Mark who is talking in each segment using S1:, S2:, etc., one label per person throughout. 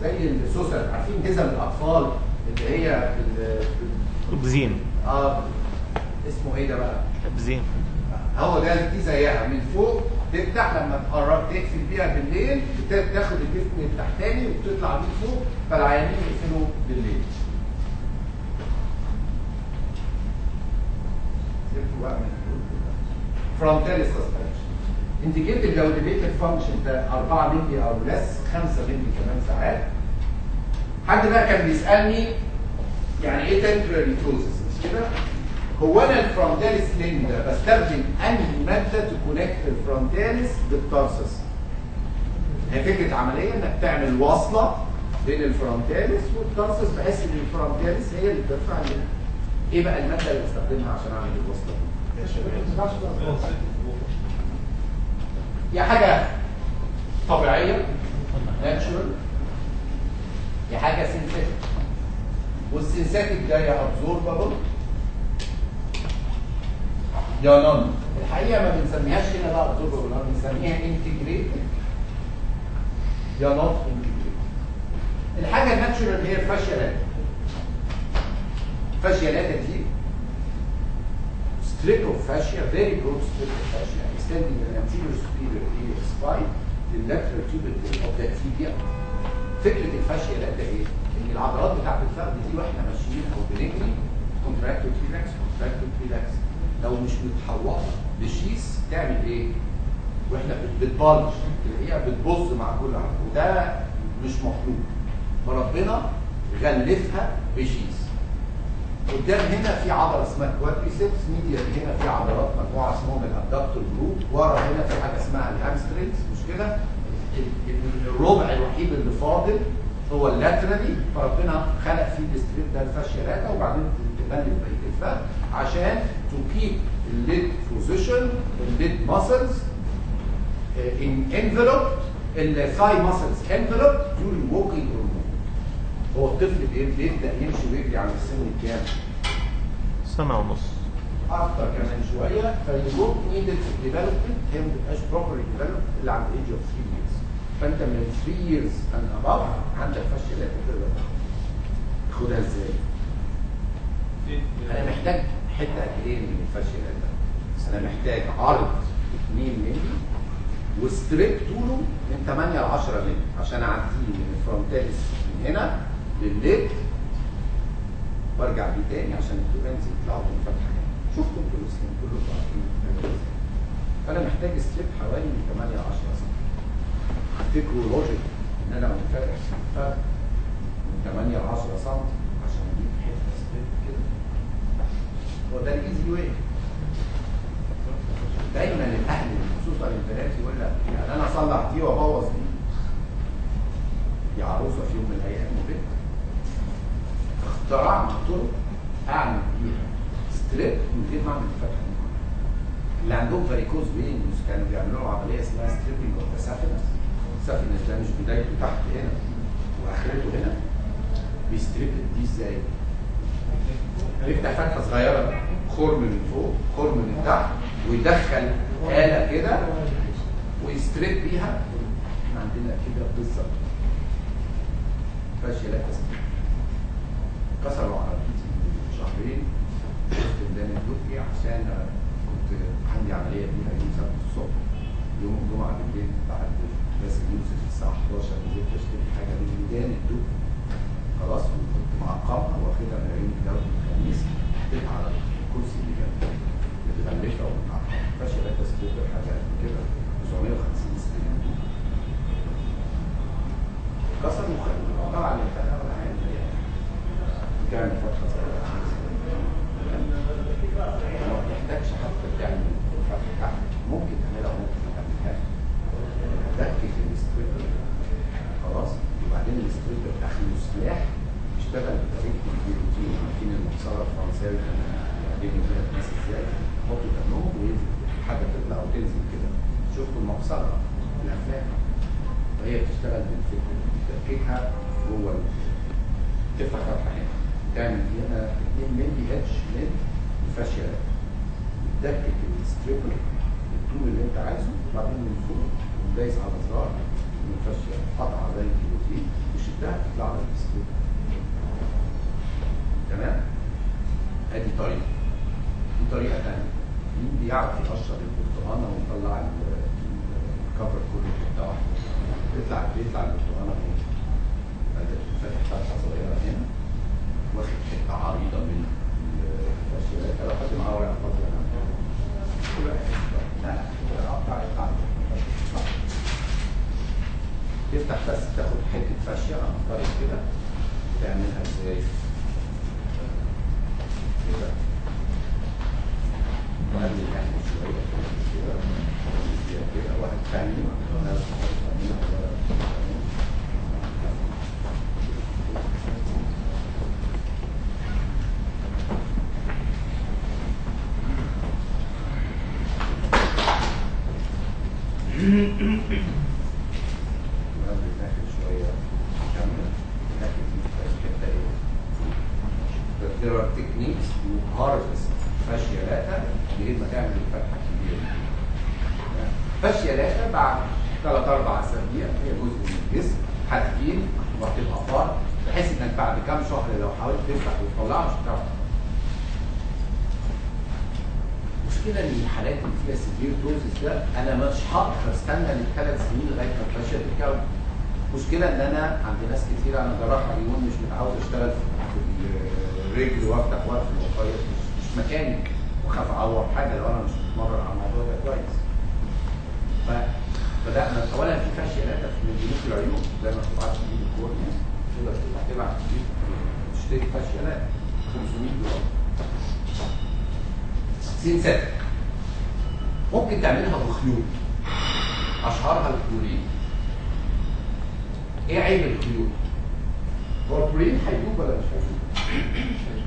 S1: زي السوسر عارفين جزم الاطفال اللي هي بال- بال-
S2: بزين
S1: اه اسمه ايه ده بقى؟
S2: بزين
S1: هو ده دي زيها من فوق تفتح لما تقرب تقفل بيها بالليل بت- تاخد الجسم التحتاني وبتطلع بيه فوق فالعيانين يقفلوا بالليل. سيبته بقى من فوق كده. فرونتالي سسبنشن انديكيتد لو الليفيتد فانكشن ده 4 مللي او لس 5 مللي كمان ساعات حد بقى كان بيسالني يعني ايه تمبراري توزس مش كده؟ هو انا الفرونتاليس لين ده بستخدم انهي ماده تكونكت الفرونتاليس بالتارسس هي فكره عمليه انك تعمل وصله بين الفرونتاليس والتارسس بحيث ان الفرونتاليس هي اللي بترفع لنا ايه بقى الماده اللي بستخدمها عشان اعمل الوصله دي؟ يا حاجه طبيعيه ناتشورال يا حاجه سينثيتك والسينثيتك ده يا ابزوربابل يا نون الحقيقه ما بنسميهاش هنا بقى ابزوربابل بنسميها انتجريتد يا نوت انتجريتد الحاجه الناتشورال هي الفاشيالات فاشيالات دي strip of fascia, very broad strip of fascia, extending the anterior superior iliac spine to the lateral tubercle of the tibia. فكرة الفاشيا ده ايه؟ ان العضلات بتاعت الفخذ دي واحنا ماشيين او بنجري كونتراكتو تريلاكس كونتراكتو تريلاكس لو مش متحوطه بشيس تعمل ايه؟ واحنا بت- بتبلج تلاقيها بتبص مع كل حاجه وده مش مطلوب فربنا غلفها بشيس قدام هنا في عضله اسمها كوادريسبس ميديا هنا في عضلات مجموعه اسمهم الابدكتور جروب ورا هنا في حاجه اسمها الهامسترينجز مش كده ال- ال- الربع الوحيد اللي فاضل هو اللاترالي فربنا خلق فيه الستريب ده الفاشيالاتا وبعدين تبلد بقيه الفخذ عشان تو كيب الليد بوزيشن الليد ماسلز ان انفلوب الثاي ماسلز انفلوب during walking or movement هو الطفل بي- بيبدا يمشي ويجري على السن الكام؟
S2: سنة ونص
S1: اكتر كمان شويه فالجروب نيدد ديفلوبمنت هي ما بتبقاش بروبرلي ديفلوبد الا عند ايج اوف 3 years فانت من 3 years اند اباف عندك فشلات تقدر تاخدها ازاي؟ انا محتاج حته قد ايه من الفشلات ده؟ انا محتاج عرض 2 مللي وستريب طوله من 8 ل 10 مللي عشان اعديه من الفرونتاليس من هنا للليد وارجع بيه تاني عشان التورنز يطلعوا من الفتحه هنا شفتوا انتوا السكين كله عارفين بتعمل ازاي. فانا محتاج ستريب حوالي من 8 ل 10 سم تفتكروا لوجيك ان انا منفرد فرق من 8 ل 10 سم عشان اجيب حته ستريب كده هو ده الايزي واي دايما الاهل خصوصا البنات يقول لك يعني انا اصلح دي وابوظ دي دي عروسه في يوم من الايام وبنت اخترعنا طرق اعمل بيها ستريب من غير ما اعمل الفتحه دي اللي عندهم فاريكوز وينز كانوا بيعملوا له عمليه اسمها ستريبنج اوف ذا سافينس السافينس ده مش بدايته تحت هنا واخرته هنا بيستريب دي ازاي؟ يفتح فتحه صغيره خرم من فوق خرم من تحت ويدخل آلة كده ويستريب بيها احنا عندنا كده بالظبط فاشلة تسمية كسروا عربيتي من شهرين شفت ميدان الدقي عشان كنت عندي عملية فيها يوم سبت الصبح يوم الجمعة بالليل بعد باسم يوسف الساعة 11 نزلت اشتري حاجة من ميدان الدقي خلاص وكنت معقمها واخدها من عيون الدولة الخميس حطيتها على الكرسي اللي جنبي متغلفة ومتعقمة فاشلة تسكيب حاجة قد كده 950 سنة كسر مخالف طبعا الفتحة ولا حاجة زي تعمل فتحة صغيرة ما بتحتاجش حتى تعمل فتحة تحت ممكن تعملها وممكن ما تعملهاش ركز الستريبر خلاص وبعدين الستريبر اخره سلاح اشتغل بطريقة الجيروتين عارفين المسارة الفرنساوي كان بيعلموا كده الناس ازاي يحطوا دمهم وينزل حاجة تطلع وتنزل كده شفتوا المبصرة في الأفلام فهي بتشتغل بالفكرة دي تفكيكها جوه ال- تفتح فتحة هنا تعمل هنا 2 مللي اتش من الفاشيا ده تدكك الستريبر بالطول اللي انت عايزه وبعدين من فوق ودايس على زرار من الفاشيا قطعه زي الكيلوتين وشدها ده يطلع لك بسهوله تمام ادي طريقه في طريقه ثانيه مين بيعرف يقشر البرتقانه ويطلع ال- الكفر كله في حته واحده بيطلع بيطلع البرتقانه اهو ادي فاتح فتحه صغيره هنا واخد حته عريضه من الفاشيولات لو حد معاه ورقه فاضيه انا لا لا اقطع اقطع تفتح بس تاخد حته فاشيه على طريق كده تعملها ازاي كده وقبل يعني شويه كده كده كده واحد ثاني ناس ثانيين وقبل ناخد شويه كمل ناخد حته ايه there are techniques to harvest fasciolata من غير ما تعمل الفتحه الكبيره دي. fasciolata بعد ثلاث اربع اسابيع هي جزء من الجسم هتجين وهتبقى فار بحيث انك بعد كام شهر لو حاولت تفتح وتطلعها مش هتعرف المشكله ان الحالات اللي فيها سيفير توزس ده انا مش هقدر استنى للثلاث سنين لغايه ما الفاشيه تتكون مشكله ان انا عند ناس كتير انا جراح عيون مش متعود اشتغل في الرجل وافتح واقف الوقايه مش, مش مكاني وخاف اعور حاجه لو انا مش متمرن على الموضوع ده كويس فبدانا اولا في فاشيه لا من بنوك العيون زي ما تبعت تجيب الكورنيا تقدر تبقى تبعت تجيب تشتري فاشيه لا 500 دولار سينساتيك ممكن تعملها بخيوط اشهرها الكلورين ايه عيب الخيوط هو الكلورين هيدوب ولا مش هيدوب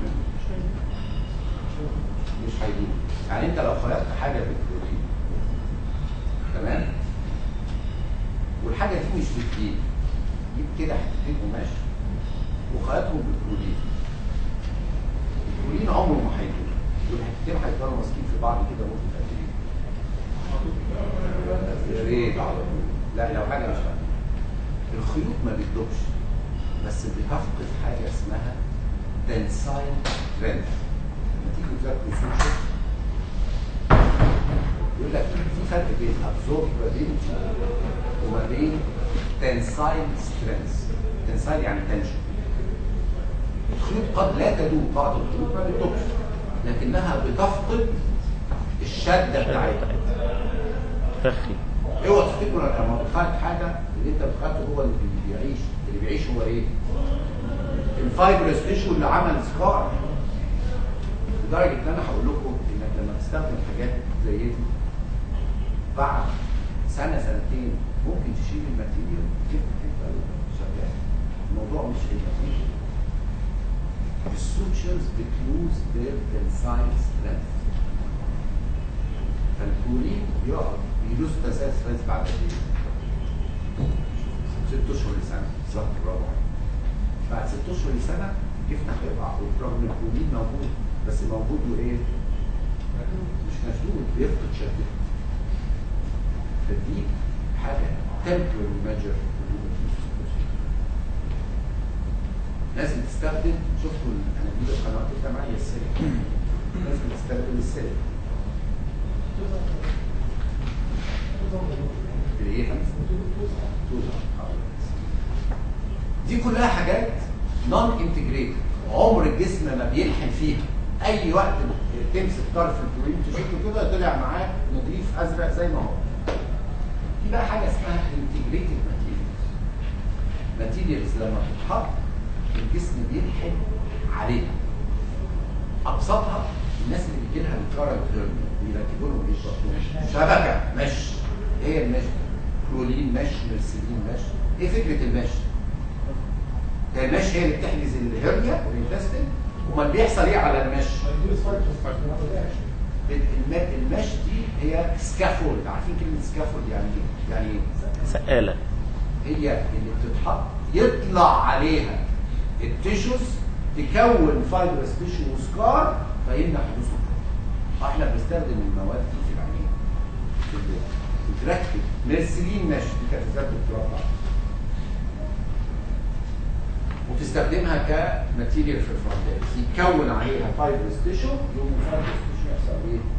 S1: مش هيدوب يعني انت لو خلقت حاجه بالكلورين تمام والحاجه دي مش بتجيب جيب كده حتتين قماش وخلقتهم بالكلورين الكلورين عمره ما هيدوب والحتتين هيفضلوا ماسكين في بعض كده مده قد ايه؟ يا ريت على طول لا لو حاجه مش فاهمه الخيوط ما بتدوبش بس بتفقد حاجه اسمها تنسايل سترينث لما تيجي تذاكر سوشيال يقول لك في فرق بين absorbability وما بين تنسايل سترينث تنسايل يعني تنشن الخيوط قد لا تدوب بعض الخيوط ما بتدوبش لكنها بتفقد الشده بتاعتها
S2: فخي
S1: اوعى تفتكروا انك لما بتخيط حاجه اللي انت بتخيطه هو اللي بيعيش اللي بيعيش هو ايه؟ الفايبرس تيشو اللي عمل سكار لدرجه ان انا هقول لكم انك لما تستخدم حاجات زي دي بعد سنه سنتين ممكن تشيل الماتيريال تبقى تبقى شغال الموضوع مش الماتيريال السوتشرز بتلوز their tensile strength فالكورين يقعد يلوز تسلسل ستريس بعد قد ايه؟ ست اشهر لسنه بالظبط برافو عليك. بعد ست اشهر لسنه الجفن هيقع رغم ان الكورين موجود بس موجود وايه؟ مش مسدود بيفقد شدته فدي حاجه temporary measure لازم تستخدم شفتوا الانابيب القنوات الجماعيه السلك لازم تستخدم السلك الايه دي كلها حاجات نون انتجريتد عمر الجسم ما بيلحم فيها اي وقت تمسك طرف الكلورين تشده كده طلع معاه نظيف ازرق زي ما هو في بقى حاجه اسمها انتجريتد ماتيريالز ماتيريالز لما تتحط الجسم بيلحم عليها ابسطها الناس اللي بيجي لها الكارنت بيركبوا لهم ايه الشطور؟ شبكه مش ايه المش كلولين مش مرسلين مش ايه فكره المش هي المش هي اللي بتحجز الهرنيا والانتستين امال بيحصل ايه على المش الم- المش دي هي سكافولد عارفين كلمه سكافولد يعني ايه يعني ايه
S2: سقالة
S1: هي اللي بتتحط يطلع عليها التيشوز تكون فايبرس تيشو وسكار فيمنع حدوث الكار. احنا بنستخدم المواد دي في العينين في ال- بتركب مرسلين مش دي كانت ذات الدكتوراه وتستخدمها كماتيريال في الفرونتات يكون عليها فايبرس تيشو يقوم الفايبرس تيشو يحصل ايه؟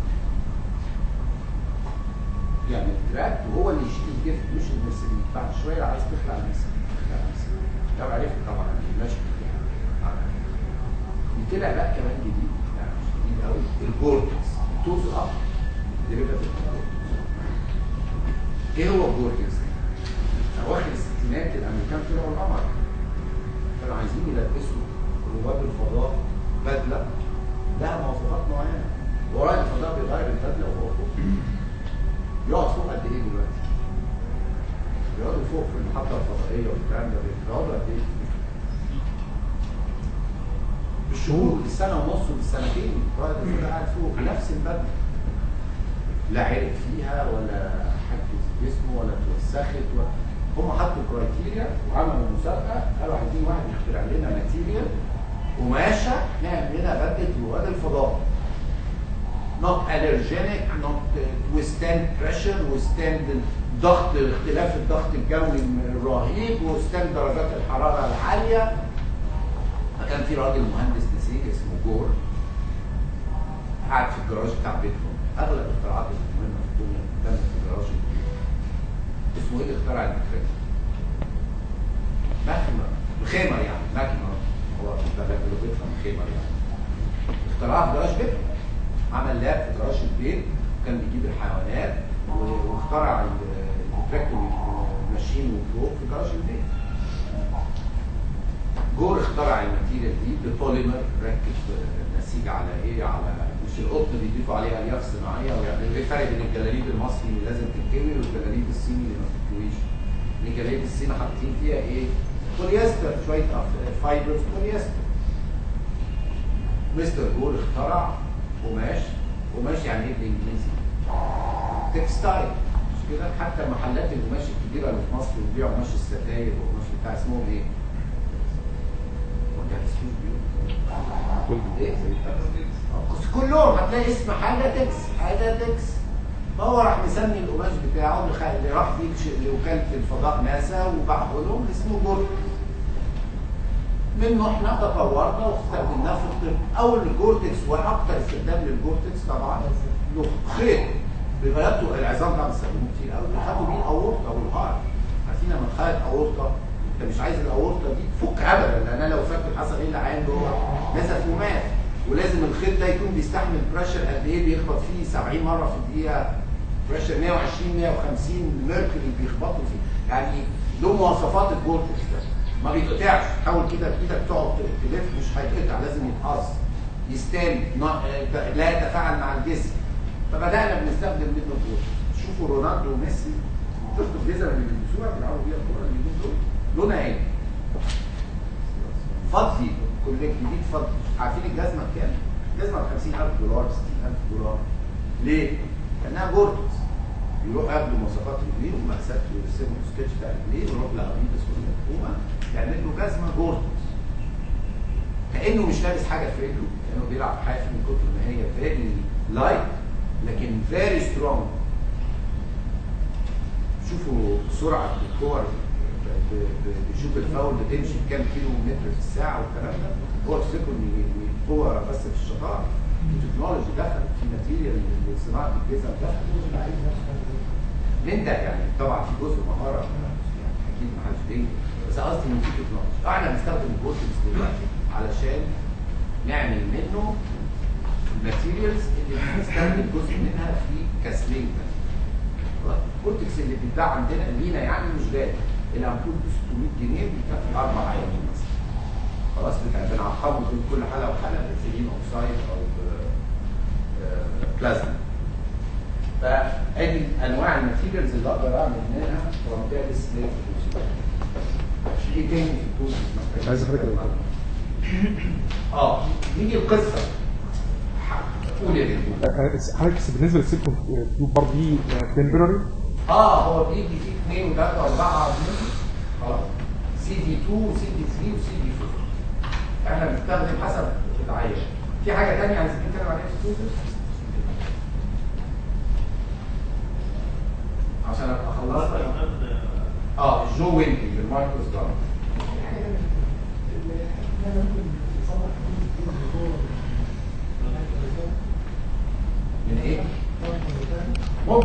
S1: يعمل تراك وهو اللي يشيل الجلد مش المرسلين بعد شويه عايز تخلع المرسلين تخلع المرسلين لو عرفت طبعا المشي طلع بقى كمان جديد يعني مش جديد قوي الجورتكس توز اب ديريفاتيف ايه هو الجورتكس؟ اواخر الستينات الامريكان طلعوا القمر كانوا عايزين يلبسوا رواد الفضاء بدله لها مواصفات معينه ورائد الفضاء بيغير البدله وهو فوق يقعد فوق قد ايه دلوقتي؟ بيقعدوا فوق في المحطه الفضائيه والكلام ده بيقعدوا قد ايه؟ بالشهور بالسنه ونص وبالسنتين رائد الفضاء قاعد فوق نفس البدله لا عرق فيها ولا حجز جسمه ولا اتوسخت ولا هم حطوا كرايتيريا وعملوا مسابقه قالوا عايزين واحد يخترع لنا ماتيريال قماشه نعمل لنا بدله رواد الفضاء not allergenic not uh, withstand pressure withstand ضغط اختلاف الضغط الجوي الرهيب withstand درجات الحراره العاليه فكان في راجل مهندس نسيج اسمه جور قاعد في الجراج بتاع بيتهم اغلب الاختراعات المهمه في الدنيا تمت في الجراج اسمه ايه اللي اخترع المكريك؟ ماكنر الخيمر يعني ماكنر هو اللي بيفهم خيمر يعني اخترعها في جراج بيتهم عمل لاب في جراج البيت وكان بيجيب الحيوانات و- واخترع التراكتور ماشين وفلوك في جراج البيت جور اخترع الماتيريال دي ببوليمر ركب نسيج على ايه على مش القطن بيضيفوا عليها الياف صناعيه ويعني ايه الفرق بين الجلاليب المصري اللي لازم تتكوي والجلاليب الصيني اللي ما بتتكويش الجلاليب الصيني حاطين فيها ايه بوليستر شويه أف- فايبرز بوليستر مستر جول اخترع قماش قماش يعني ايه بالانجليزي تكستايل مش كده حتى محلات القماش الكبيره اللي في مصر بتبيع قماش الستاير والقماش بتاع اسمهم ايه؟ ولا اسمه بيقول ايه؟ بس كلهم هتلاقي اسم حاجه تكس حاجه تكس فهو راح مسمي القماش بتاعه اللي خ- اللي راح بيه لش- لوكاله الفضاء ناسا وباعه لهم اسمه جول منه احنا تطورنا واستخدمناه في الطب اول الجورتكس واكثر استخدام للجورتكس طبعا له خيط بيغيروا العظام ده بيستخدموه كتير قوي بيخدوا بيه الاورطه والهارت عارفين لما تخيط اورطه انت مش عايز الاورطه دي تفك ابدا لان انا لو فكت حصل ايه العين جوه نزف ومات ولازم الخيط ده يكون بيستحمل بريشر قد ايه بيخبط فيه 70 مره في الدقيقه بريشر 120 150 ميركوري بيخبطوا فيه يعني له مواصفات الجورتكس ده ما بيتقطعش حاول كده بايدك تقعد تلف مش هيتقطع لازم يتقص يستان نا- لا يتفاعل مع الجسم فبدانا بنستخدم منه الجورتكس شوفوا رونالدو وميسي شفتوا الجزم اللي بيلبسوها بيلعبوا بيها الكوره اللي دول لونها ايه؟ فضي كوليك جديد فضي عارفين الجزمه بكام؟ الجزمه ب 50000 دولار 60000 دولار ليه؟ لانها جورتكس يروح قبل مواصفات رجليه ومقاسات ويرسموا سكتش بتاع رجليه ويروح لقريبس ولا حكومه يعمل له جزمه جورتكس كانه مش لابس حاجه في رجله كانه بيلعب حافي من كتر ما هي فيري لايت لكن فيري سترونج شوفوا سرعه الكور ب- ب- بيشوف الفاول بتمشي بكام كيلو متر في الساعه والكلام ده هو تفتكروا ان إن القوه بس في الشطاره التكنولوجي دخلت في ماتيريال صناعه الجزم دخلت انت يعني طبعا في جزء مهاره يعني اكيد ما حدش بينكر بس قصدي ان في تكنولوجي احنا بنستخدم الكورتكس دلوقتي علشان نعمل منه الماتيريالز اللي بنستخدم جزء منها في كاسلين الكورتكس اللي بيتباع عندنا لينا يعني مش غالي الامبول ب 600 جنيه بيكفي اربع عيال مثلا خلاص بتاع بنعقمه بين كل حاله وحاله بسيلين اوكسايد او ب- آه، بلازما فادي انواع الماتيريالز اللي اقدر اعمل منها فرونتال سليف في ايه تاني في التولز
S3: عايز حضرتك يا دكتور.
S1: اه نيجي القصه قول يا دكتور
S3: حضرتك بس بالنسبه للسيلكون تيوب برضه دي تمبرري
S1: اه هو بيجي فيه 2 و3 و4 خلاص سي دي 2 وسي دي 3 وسي دي 4 احنا بنستخدم حسب العيان في حاجه ثانيه عايزين نتكلم عليها في السوزر عشان ابقى خلصت اه الجو ويندي بالمايكروسكوب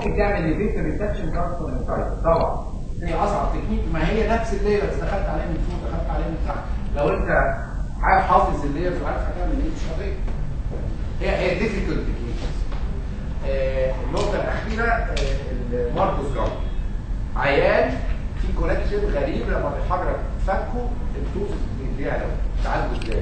S1: ممكن تعمل ليفيتر ريتاكشن ترانسفورميتايز طبعا هي اصعب تكنيك ما هي نفس اللايرز دخلت عليها من فوق دخلت عليها من تحت لو انت عارف حافظ اللايرز وعارف هتعمل ايه مش قضيه هي هي ديفيكولت تكنيك النقطه الاخيره آه، الماركوس جارد عيان في كونكشن غريب لما الحجره تفكه التوز بيعلى تعالجوا ازاي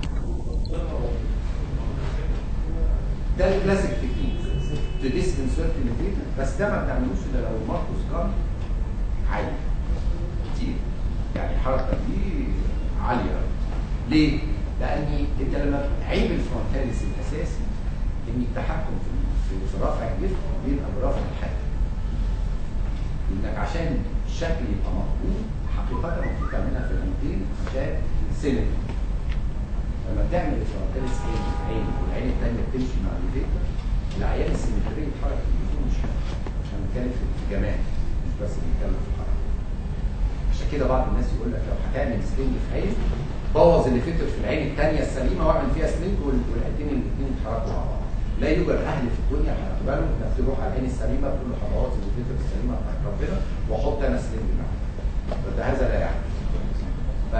S1: ده الكلاسيك تكنيك تديس انسرت للديتا بس ده ما بتعملوش الا لو الماركوس جارد عالي كتير يعني الحركه دي عاليه أوي. ليه؟ لان انت لما عيب الفرونتاليس الاساسي ان التحكم في في رفع الجسم بيبقى برفع الحاجه انك عشان الشكل يبقى مقبول حقيقه المفروض تعملها في العينتين عشان السينما لما بتعمل الفرونتاليس عين في عين والعين الثانيه بتمشي مع الليفيتر العيان السيمتريه يتحرك في الجسم مش عشان بنتكلم في الجمال مش بس بنتكلم في الحركه عشان كده بعض الناس يقول لك لو هتعمل سلنج في عين بوظ اللي فكر في العين الثانيه السليمه واعمل فيها سلنج وال- والعينتين الاثنين يتحركوا مع بعض لا يوجد اهل في الدنيا هيقبلوا انك تروح على العين السليمه تقول له خلاص اللي فكر السليمه بتاعت ربنا واحط انا سلنج معاه فده هذا لا يحدث ف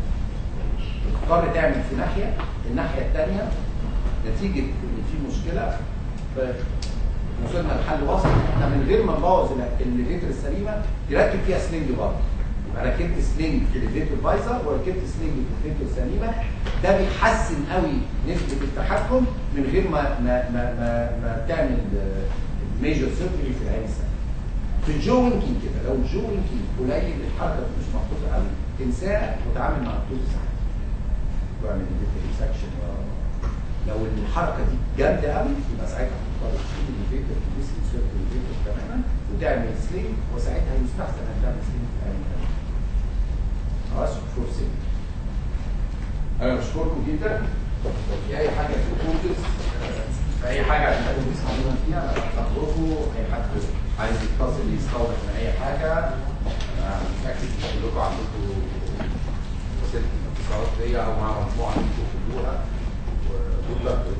S1: تضطر تعمل في ناحيه الناحيه الثانيه نتيجه ان في مشكله ف- وصلنا لحل وسط احنا من غير ما نبوظ ال- الليفيتر السليمه تركب فيها سلنج برضه يبقى ركبت سلنج في الليفيتر بايظه وركبت سلنج في الليفيتر سليمه ده بيحسن قوي نسبه التحكم من غير ما ما ما ما, ما تعمل ميجر سيرجري في العين السليمه في الجوينكينج كده لو الجوينكينج قليل الحركه مش محفوظه قوي تنساه وتعامل مع الدوز ساعات واعمل سكشن لو الحركه دي جامده قوي يبقى ساعتها هتضطر تشيل الليفيتر تدوس السيرت الليفيتر تماما وتعمل سلينج وساعتها يستحسن ان تعمل سلينج في العين التانية. خلاص فور سلينج انا بشكركم جدا لو في اي حاجه في الكورسز في اي حاجه عشان تسمعونا فيها انا تحت امركم اي حد عايز يتصل يستوضح من اي حاجه انا متاكد ان كلكم عندكم وسيله الاتصالات ليا او مع مجموعه منكم كلها وجود لك